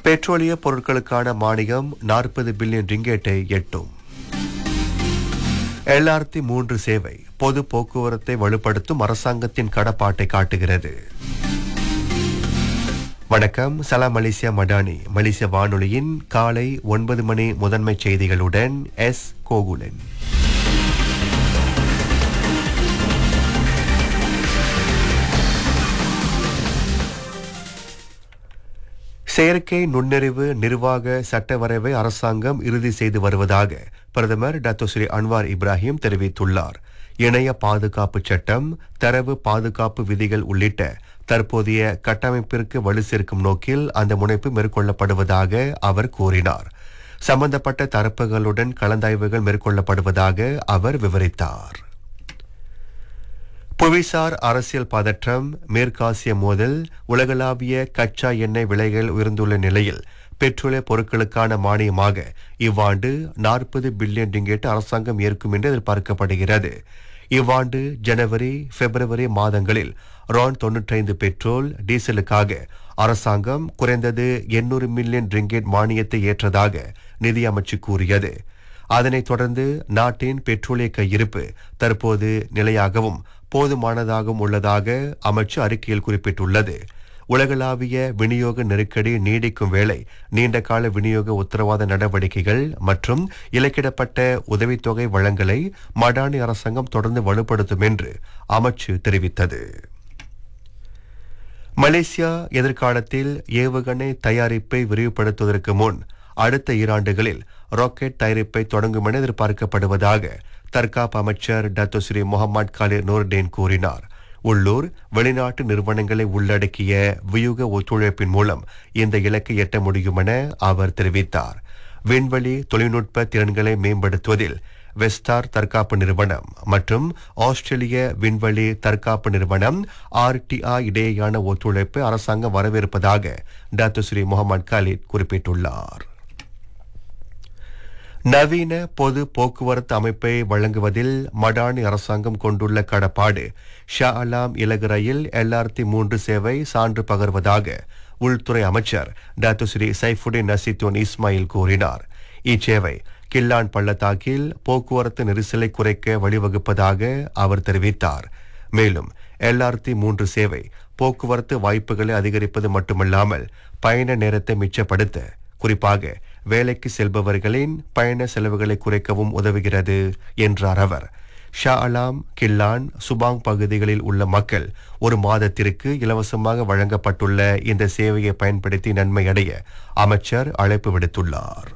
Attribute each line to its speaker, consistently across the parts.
Speaker 1: பெட்ரோலிய பொருட்களுக்கான மானியம் நாற்பது பில்லியன் ரிங்கேட்டை எட்டும் எல்ஆர்டி மூன்று சேவை பொது போக்குவரத்தை வலுப்படுத்தும் அரசாங்கத்தின் கடப்பாட்டை காட்டுகிறது வணக்கம் சலாம் மலேசியா மடானி மலேசிய வானொலியின் காலை ஒன்பது மணி முதன்மை செய்திகளுடன் எஸ் கோகுலன் செயற்கை நுண்ணறிவு நிர்வாக சட்ட வரைவை அரசாங்கம் இறுதி செய்து வருவதாக பிரதமர் டாக்டர் ஸ்ரீ அன்வார் இப்ராஹிம் தெரிவித்துள்ளார் இணைய பாதுகாப்பு சட்டம் தரவு பாதுகாப்பு விதிகள் உள்ளிட்ட தற்போதைய கட்டமைப்பிற்கு வலு சேர்க்கும் நோக்கில் அந்த முனைப்பு மேற்கொள்ளப்படுவதாக அவர் கூறினார் சம்பந்தப்பட்ட தரப்புகளுடன் கலந்தாய்வுகள் மேற்கொள்ளப்படுவதாக அவர் விவரித்தார் புவிசார் அரசியல் பதற்றம் மேற்காசிய மோதல் உலகளாவிய கச்சா எண்ணெய் விலைகள் உயர்ந்துள்ள நிலையில் பெட்ரோலிய பொருட்களுக்கான மானியமாக இவ்வாண்டு நாற்பது பில்லியன் ரிங்கெட் அரசாங்கம் ஏற்கும் என்று எதிர்பார்க்கப்படுகிறது இவ்வாண்டு ஜனவரி பிப்ரவரி மாதங்களில் ரான் தொன்னூற்றைந்து பெட்ரோல் டீசலுக்காக அரசாங்கம் குறைந்தது எண்ணூறு மில்லியன் ரிங்கெட் மானியத்தை ஏற்றதாக நிதி அமைச்சு கூறியது அதனைத் தொடர்ந்து நாட்டின் பெட்ரோலிய கையிருப்பு தற்போது நிலையாகவும் போதுமானதாகவும் உள்ளதாக அமைச்சு அறிக்கையில் குறிப்பிட்டுள்ளது உலகளாவிய விநியோக நெருக்கடி நீடிக்கும் வேளை நீண்டகால விநியோக உத்தரவாத நடவடிக்கைகள் மற்றும் இலக்கிடப்பட்ட உதவித்தொகை வழங்கலை மடானி அரசாங்கம் தொடர்ந்து வலுப்படுத்தும் என்று அமைச்சு தெரிவித்தது மலேசியா எதிர்காலத்தில் ஏவுகணை தயாரிப்பை விரிவுபடுத்துவதற்கு முன் அடுத்த ஈராண்டுகளில் ராக்கெட் தயாரிப்பை தொடங்கும் என எதிர்பார்க்கப்படுவதாக தற்காப்பு அமைச்சர் Dato Seri Mohamed Khaled Nordin கூறினார் உள்ளூர் வெளிநாட்டு நிறுவனங்களை உள்ளடக்கிய வியூக ஒத்துழைப்பின் மூலம் இந்த இலக்கை எட்ட முடியும் என அவர் தெரிவித்தார் விண்வெளி தொழில்நுட்ப திறன்களை மேம்படுத்துவதில் வெஸ்டார் தற்காப்பு நிறுவனம் மற்றும் ஆஸ்திரேலிய விண்வெளி தற்காப்பு நிறுவனம் ஆர்டிஆ இடையேயான ஒத்துழைப்பை அரசாங்கம் வரவேற்பதாக டாக்டர் ஸ்ரீ முகமது காலித் குறிப்பிட்டுள்ளார் நவீன பொது போக்குவரத்து அமைப்பை வழங்குவதில் மடானி அரசாங்கம் கொண்டுள்ள கடப்பாடு ஷா அலாம் இலகு ரயில் எல்ஆர்டி மூன்று சேவை சான்று பகர்வதாக உள்துறை அமைச்சர் doctor Seri Saifuddin Nasution Ismail கூறினார் இச்சேவை கில்லான் பள்ளத்தாக்கில் போக்குவரத்து நெரிசலை குறைக்க வழிவகுப்பதாக அவர் தெரிவித்தார் மேலும் எல்ஆர்டி மூன்று சேவை போக்குவரத்து வாய்ப்புகளை அதிகரிப்பது மட்டுமல்லாமல் பயண நேரத்தை மிச்சப்படுத்த குறிப்பாக வேலைக்கு செல்பவர்களின் பயண செலவுகளை குறைக்கவும் உதவுகிறது என்றார் அவர் ஷா அலாம் கில்லான் சுபாங் பகுதிகளில் உள்ள மக்கள் ஒரு மாதத்திற்கு இலவசமாக வழங்கப்பட்டுள்ள இந்த சேவையை பயன்படுத்தி நன்மை அடைய அமைச்சர் அழைப்பு விடுத்துள்ளார்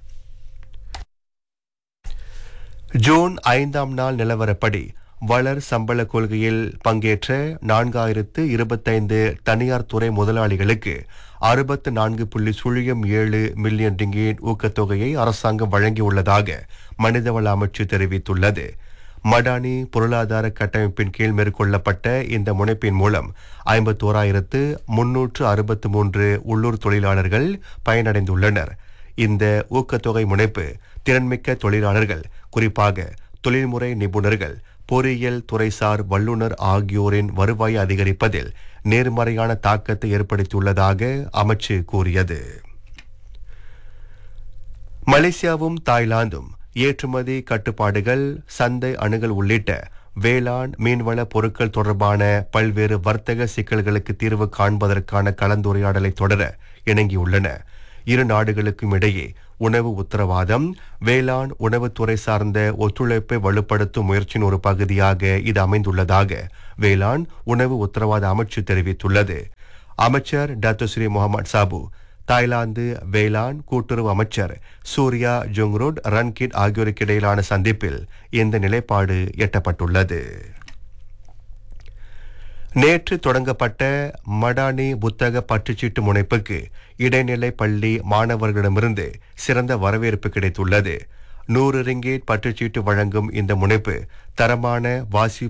Speaker 1: ஜூன் ஐந்தாம் நாள் நிலவரப்படி வளர் சம்பள கொள்கையில் பங்கேற்ற நான்காயிரத்து இருபத்தைந்து தனியார் துறை முதலாளிகளுக்கு அறுபத்து நான்கு புள்ளி சுழியம் ஏழு மில்லியன் ரிங்கேட் ஊக்கத்தொகையை அரசாங்கம் வழங்கியுள்ளதாக மனிதவள அமைச்சு தெரிவித்துள்ளது மடானி பொருளாதார கட்டமைப்பின் கீழ் மேற்கொள்ளப்பட்ட இந்த முனைப்பின் மூலம் ஐம்பத்தோராயிரத்து முன்னூற்று அறுபத்து மூன்று உள்ளூர் தொழிலாளர்கள் பயனடைந்துள்ளனர் இந்த ஊக்கத்தொகை முனைப்பு திறன்மிக்க தொழிலாளர்கள் குறிப்பாக தொழில்முறை நிபுணர்கள் பொறியியல் துறைசார் வல்லுநர் ஆகியோரின் வருவாயை அதிகரிப்பதில் நேர்மறையான தாக்கத்தை ஏற்படுத்தியுள்ளதாக அமைச்சு கூறியது மலேசியாவும் தாய்லாந்தும் ஏற்றுமதி கட்டுப்பாடுகள் சந்தை அணுகல் உள்ளிட்ட வேளாண் மீன்வள பொருட்கள் தொடர்பான பல்வேறு வர்த்தக சிக்கல்களுக்கு தீர்வு காண்பதற்கான கலந்துரையாடலை தொடர இணங்கியுள்ளன இரு நாடுகளுக்கும் இடையே உணவு உத்தரவாதம் வேளாண் உணவுத்துறை சார்ந்த ஒத்துழைப்பை வலுப்படுத்தும் முயற்சியின் ஒரு பகுதியாக இது அமைந்துள்ளதாக வேளாண் உணவு உத்தரவாத அமைச்சு தெரிவித்துள்ளது அமைச்சர் doctor Seri Mohamad Sabu Thailand வேளாண் கூட்டுறவு அமைச்சர் சூர்யா ஜொங்ரோட் ரன்கிட் ஆகியோருக்கு இடையிலான சந்திப்பில் இந்த நிலைப்பாடு எட்டப்பட்டுள்ளது நேற்று தொடங்கப்பட்ட மடானி புத்தக பற்றுச்சீட்டு முனைப்புக்கு இடைநிலை பள்ளி மாணவர்களிடமிருந்து சிறந்த வரவேற்பு கிடைத்துள்ளது நூறு ரிங்கேட் பற்றுச்சீட்டு வழங்கும் இந்த முனைப்பு தரமான வாசி